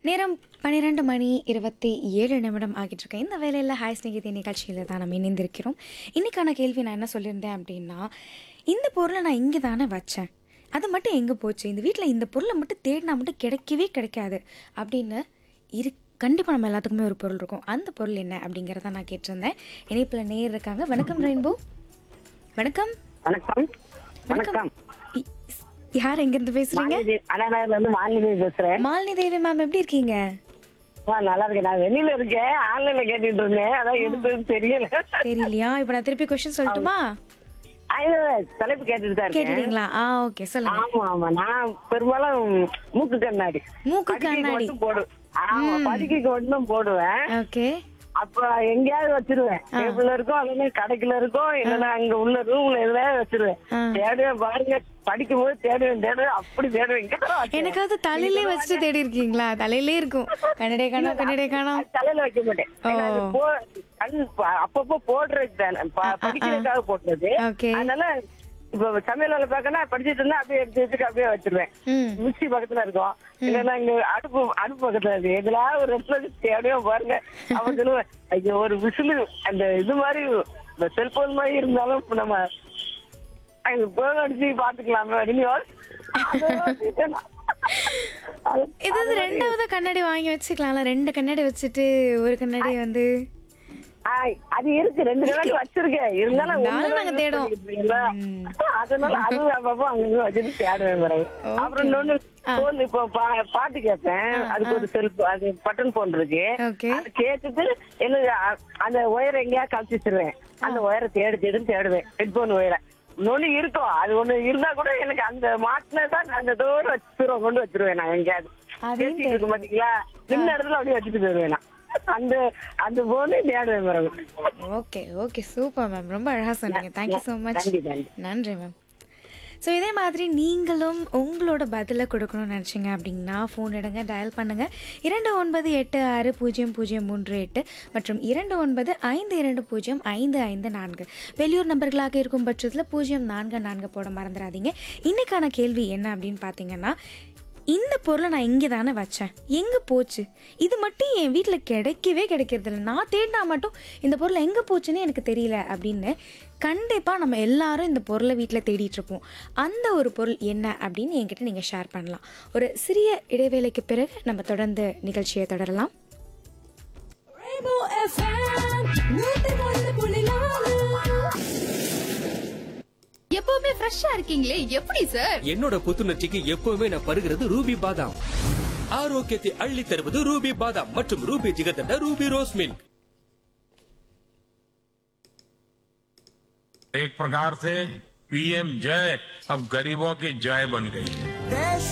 நேரம் பன்னிரெண்டு மணி இருபத்தி ஏழு நிமிடம் ஆகிட்டு இருக்கு இந்த வேலையில் ஹாய் ஸ்நேகிதி நிகழ்ச்சியில் தான் நம்ம இணைந்திருக்கிறோம் இன்னைக்கான கேள்வி நான் என்ன சொல்லியிருந்தேன் அப்படின்னா இந்த பொருளை நான் இங்கே தானே வச்சேன் அது மட்டும் எங்கே போச்சு இந்த வீட்டில் இந்த பொருளை மட்டும் தேடினா மட்டும் கிடைக்கவே கிடைக்காது அப்படின்னு இரு கண்டிப்பாக நம்ம எல்லாத்துக்குமே ஒரு பொருள் இருக்கும் அந்த பொருள் என்ன அப்படிங்கிறத நான் கேட்டிருந்தேன் இணைப்பில் நேர் இருக்காங்க வணக்கம் ரெயின்போ வணக்கம் வணக்கம் வணக்கம் இ- யார் எங்கேருந்து பேசுகிறீங்க மாலினி அண்ணாநகர்ல இருந்து மாலினி பேசுறேன் மாலினி தேவி மேம் எப்படி இருக்கீங்க ஆ, நல்லா இருக்கேன் நான் வெளியில இருக்கேன் ஆன்லைன்ல கேட்டுட்டு இருந்தேன் அதான் எடுத்தது தெரியல தெரியலையா இப்போ நான் திருப்பி கொஸ்டின் சொல்லட்டுமா அது தலைப்பு கேட்டுட்டு தான் இருக்கேன் கேட்டுட்டீங்களா ஆ ஓகே சொல்லுங்க ஆமா ஆமா நான் பெரும்பாலும் மூக்கு கண்ணாடி மூக்கு படுக்கைக்கு கண்ணாடி மட்டும் போடுவேன் ஆமா படுக்கைக்கு மட்டும் போடுவேன் ஓகே அப்ப எங்கேயாவது வச்சிருவேன் டேபிள்ல இருக்கும் அல்லது கடைக்குள்ள இருக்கும் இல்லைன்னா அங்க உள்ள ரூம்ல எதுலயாவது வச்சிருவேன் ஆ. தேடுவேன் பாருங்க படிக்கும் போது தேடுவேன் தேடுவேன் அப்படி தேடுவேன் இங்க தான் வச்சேன். எனக்காவது தலையிலே வச்சுட்டு தேடி இருக்கீங்களா தலையிலே இருக்கும் கன்னடே காணோம் கன்னடே காணோம் தலையில வைக்க மாட்டேன் ஏன்னா அது போ- கண் ப- அப்பப்போ போடுறது தானே ப- படிக்கிறதுக்காக போடுறது ஓகே அதனால இப்ப சமையல் வேலை பார்க்கணும் படிச்சிட்டு இருந்தா அப்படியே எடுத்து வச்சுட்டு அப்படியே வச்சிருவேன் ம் மிக்சி பக்கத்துல இருக்கும் இல்லைன்னா இங்க அடுப்பு அடுப்பு பக்கத்துல இருக்கு எதுலா ஒரு இடத்துல வச்சு தேவையோ பாருங்க அப்ப சொல்லுவேன் ஐயோ ஒரு விசிலு அந்த இது மாதிரி இந்த செல்போன் மாதிரி இருந்தாலும் இப்ப நம்ம அங்க போன் அடிச்சு பாத்துக்கலாமே அப்படின்னு யோசி- அதை யோசிச்சுட்டேன் நான். அது- இது ரெண்டாவது கண்ணாடி வாங்கி வச்சுக்கலாம்ல ரெண்டு கண்ணாடி வச்சுட்டு ஒரு கண்ணாடி வந்து ஆய், அது இருக்கு ரெண்டு கண்ணாடி வச்சிருக்கேன் இருந்தாலும் இருந்தாலும் ஒண்ணு நாங்க தான் தேடுவோம். use பண்ணிக்கிறீங்களா? அதனால அது அப்பப்போ அங்க வச்சுட்டு தேடுவேன் பிறகு அப்புறம் இன்னொன்னு போன் இப்போ பா- பாட்டு கேட்பேன் அதுக்கு ஒரு செல்ஃப் அது பட்டன் போன் இருக்கு ஓகே அது கேட்டுட்டு என்ன அ- அந்த ஒயரை எங்கேயா கழிச்சு வச்சிருவேன் அந்த ஒயரை தேடி தேடி தேடுவேன் ஹெட்போன் ஒயரை இன்னொன்னு இருக்கும் அது ஒண்ணு இருந்தா கூட எனக்கு அந்த மாட்டினதான் அந்த தூரம் வச்சிருவேன் கொண்டு வச்சிருவேன் நான் எங்கேயாவது அதையும் பேசிட்டு இருக்கும் பாத்தீங்களா நின்ன இடத்துல அப்படியே வச்சுட்டு போயிருவேன் நான் அந்த அந்த போனே தேடுவேன் பிறகு ஓகே ஓகே சூப்பர் மேம் ரொம்ப அழகாக சொன்னீங்க தேங்க்யூ ஸோ மச் நன்றி நன்றி நன்றி மேம் ஸோ இதே மாதிரி நீங்களும் உங்களோட பதிலை கொடுக்கணும்னு நினச்சிங்க அப்படின்னா ஃபோன் எடுங்க டயல் பண்ணுங்கள் இரண்டு ஒன்பது எட்டு ஆறு பூஜ்ஜியம் பூஜ்ஜியம் மூன்று எட்டு மற்றும் இரண்டு ஒன்பது ஐந்து இரண்டு பூஜ்ஜியம் ஐந்து ஐந்து நான்கு வெளியூர் நம்பர்களாக இருக்கும் பட்சத்தில் பூஜ்ஜியம் நான்கு நான்கு போட மறந்துடாதீங்க இன்றைக்கான கேள்வி என்ன அப்படின்னு பார்த்தீங்கன்னா இந்த பொருளை நான் இங்கே தானே வச்சேன் எங்கே போச்சு இது மட்டும் என் வீட்டில் கிடைக்கவே கிடைக்கிறதில்ல நான் தேடினா மட்டும் இந்த பொருள் எங்கே போச்சுன்னு எனக்கு தெரியல அப்படின்னு கண்டிப்பாக நம்ம எல்லாரும் இந்த பொருளை வீட்டில் தேடிட்டு இருப்போம் அந்த ஒரு பொருள் என்ன அப்படின்னு என்கிட்ட நீங்கள் ஷேர் பண்ணலாம் ஒரு சிறிய இடைவேளைக்கு பிறகு நம்ம தொடர்ந்து நிகழ்ச்சியை தொடரலாம் Rainbow FM, நூத்தி ஒன்று புள்ளி நாலு. எப்பவுமே ஃப்ரெஷ்ஷா இருக்கீங்களே எப்படி சார் என்னோட புத்துணர்ச்சிக்கு எப்பவுமே நான் பருகிறது ரூபி பாதாம் ஆரோக்கியத்தை அள்ளி தருவது ரூபி பாதாம் மற்றும் Ruby jigarthanda Ruby rose milk एक प्रकार से पीएम जय अब गरीबों की जय बन गई है